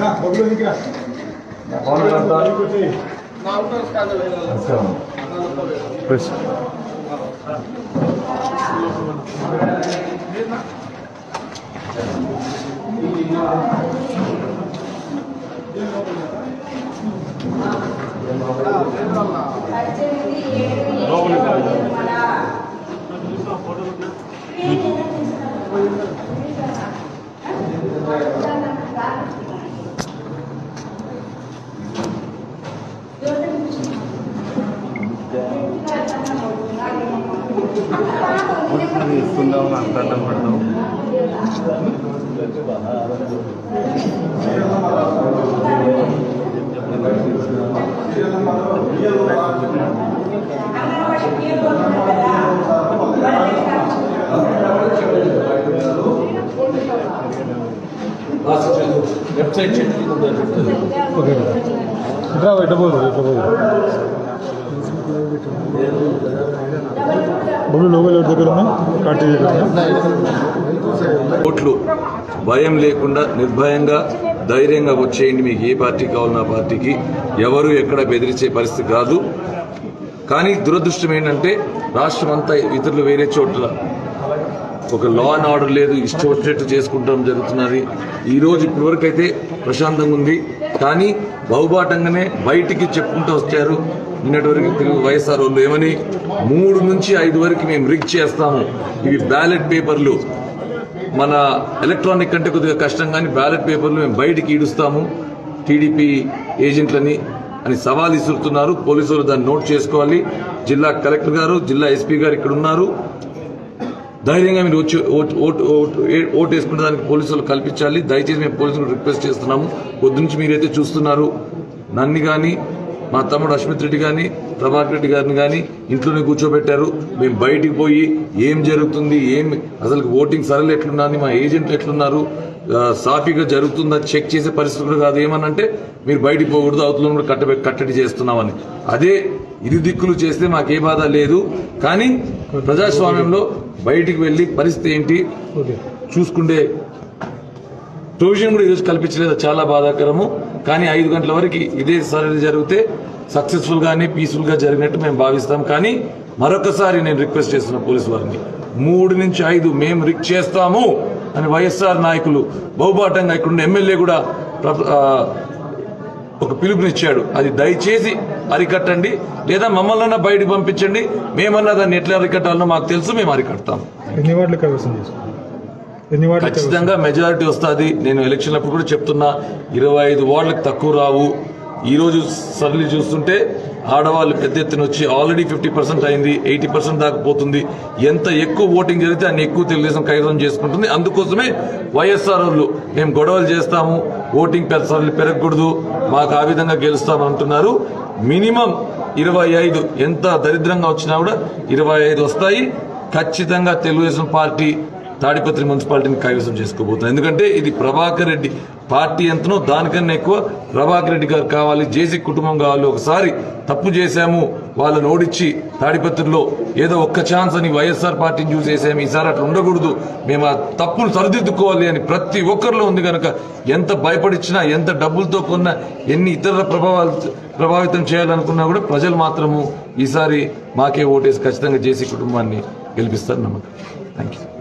press ఇస్తుందాం అంత అడ్డం పడదాం వెబ్సైట్ చెక్ ఓకే ఇట్లా ఇట్లా పోదు ఇట్లా పోదు బొమ్మ లోగో ఎవరి దగ్గర ఉన్నా కార్టీ దగ్గర ఉన్నా ఓట్లు భయం లేకుండా నిర్భయంగా ధైర్యంగా వచ్చేయండి మీకు ఏ పార్టీ కావాలన్న ఆ పార్టీకి ఎవరు ఎక్కడ బెదిరించే పరిస్థితి కాదు కానీ దురదృష్టం ఏంటంటే రాష్ట్రం అంతా ఇతరులు వేరే చోట్ల ఒక లా అండ్ ఆర్డర్ లేదు ఇష్టం వచ్చినట్టు చేసుకుంటాం జరుగుతున్నది ఈ రోజు ఇప్పటివరకు అయితే ప్రశాంతంగా ఉంది కానీ బహుబాటంగానే బయటికి చెప్పుకుంటూ వచ్చారు నిన్నటి వరకు తెలుగు వైఎస్ఆర్ వాళ్ళు ఏమని మూడు నుంచి ఐదు వరకు మేము రిగ్ చేస్తాము ఇవి బ్యాలెట్ పేపర్లు మన ఎలక్ట్రానిక్ కంటే కొద్దిగా కష్టం కానీ బ్యాలెట్ పేపర్లు మేము బయటికి ఈడుస్తాము టీడీపీ ఏజెంట్లని అని సవాల్ ఇస్తున్నారు పోలీసులు దాన్ని నోట్ చేసుకోవాలి జిల్లా కలెక్టర్ గారు జిల్లా ఎస్పీ గారు ఇక్కడ ఉన్నారు ధైర్యంగా మీరు వచ్చి ఓటు ఓటు ఓటు ఏ- ఓటు వేసుకునే దానికి పోలీసులు కల్పించాలి దయచేసి మేము పోలీసులు రిక్వెస్ట్ చేస్తున్నాము పొద్దునుంచి మీరైతే చూస్తున్నారు నన్ను కానీ మా తమ్ముడు అశ్మిత్ రెడ్డి కానీ ప్రభాకర్ రెడ్డి గారిని కానీ ఇంట్లోనే కూర్చోబెట్టారు మేము బయటికి పోయి ఏం జరుగుతుంది ఏం అసలు ఓటింగ్ సరళి ఎట్లున్నది మా ఏజెంట్లు ఎట్లున్నారు ఆ, సాఫీగా జరుగుతుందా చెక్ చేసే పరిస్థితి కూడా కాదు ఏమనంటే మీరు బయటికి పోకూడదు అవతల కూడా కట్ట కట్టడి చేస్తున్నామని అదే ఇరు దిక్కులు చేస్తే మాకే బాధ లేదు కానీ ప్రజాస్వామ్యంలో బయటికి వెళ్ళి పరిస్థితి ఏంటి ఓకే చూసుకుంటే ప్రొవిజన్ కూడా ఈరోజు కల్పించలేదు అది చాలా బాధాకరము కానీ ఐదు గంటల వరకు ఇదే సరళి జరిగితే సక్సెస్ఫుల్ గానే పీస్ఫుల్ గా జరిగినట్టు మేము భావిస్తాం కానీ మరొకసారి నేను రిక్వెస్ట్ చేస్తున్న పోలీసు వారిని మూడు నుంచి ఐదు మేము రిక్ చేస్తాము అని వైఎస్ఆర్ నాయకులు బహుబాటంగా ఇక్కడ ఎమ్మెల్యే కూడా ప్ర- ఆ, ఒక పిలుపునిచ్చాడు అది దయచేసి అరికట్టండి లేదా మమ్మల్ని బయటకు పంపించండి మేమన్నా దాన్ని ఎట్లా అరికట్టాలనో మాకు తెలుసు మేము అరికడతాం ఎన్ని వార్డులు కైవసం చేసుకో ఎన్ని వార్డులు కైవసం ఖచ్చితంగా మెజారిటీ వస్తుంది నేను ఎలక్షన్ అప్పుడు కూడా చెప్తున్నా ఇరవై ఐదు వార్డులకు తక్కువ రావు ఈ రోజు సరళి చూస్తుంటే ఆడవాళ్ళు పెద్ద ఎత్తున వచ్చి ఆల్రెడీ ఫిఫ్టీ పర్సెంట్ అయింది ఎయిటీ పర్సెంట్ దాకా పోతుంది ఎంత ఎక్కువ ఓటింగ్ జరిగితే అన్ని ఎక్కువ తెలుగుదేశం కైవసం చేసుకుంటుంది అందుకోసమే వైఎస్ఆర్ వాళ్ళు మేము గొడవలు చేస్తాము ఓటింగ్ పెద్ద సరళి పెరగకూడదు మాకు ఆ విధంగా గెలుస్తాము అంటున్నారు మినిమం ఇరవై ఐదు ఎంత దరిద్రంగా వచ్చినా కూడా ఇరవై ఐదు వస్తాయి ఖచ్చితంగా తెలుగుదేశం పార్టీ తాడిపత్రి మున్సిపాలిటీని కైవసం చేసుకోబోతున్నారు ఎందుకంటే ఇది ప్రభాకర్ రెడ్డి పార్టీ ఎంతనో దానికన్నా ఎక్కువ ప్రభాకర్ రెడ్డి గారు కావాలి జేసీ కుటుంబం కావాలి ఒకసారి తప్పు చేశాము వాళ్ళని ఓడించి తాడిపత్రిలో ఏదో ఒక్క ఛాన్స్ అని వైఎస్ఆర్ పార్టీని చూసి వేసాము ఈసారి అట్లా ఉండకూడదు మేము ఆ తప్పులు సరిదిద్దుకోవాలి అని ప్రతి ఒక్కరిలో ఉంది కనుక ఎంత భయపడిచ్చినా ఎంత డబ్బులతో కొన్నా ఎన్ని ఇతర ప్రభావాలు ప్రభావితం చేయాలనుకున్నా కూడా ప్రజలు మాత్రము ఈసారి మాకే ఓటేసి ఖచ్చితంగా జేసీ కుటుంబాన్ని గెలిపిస్తారు నమ్మకం థ్యాంక్ యూ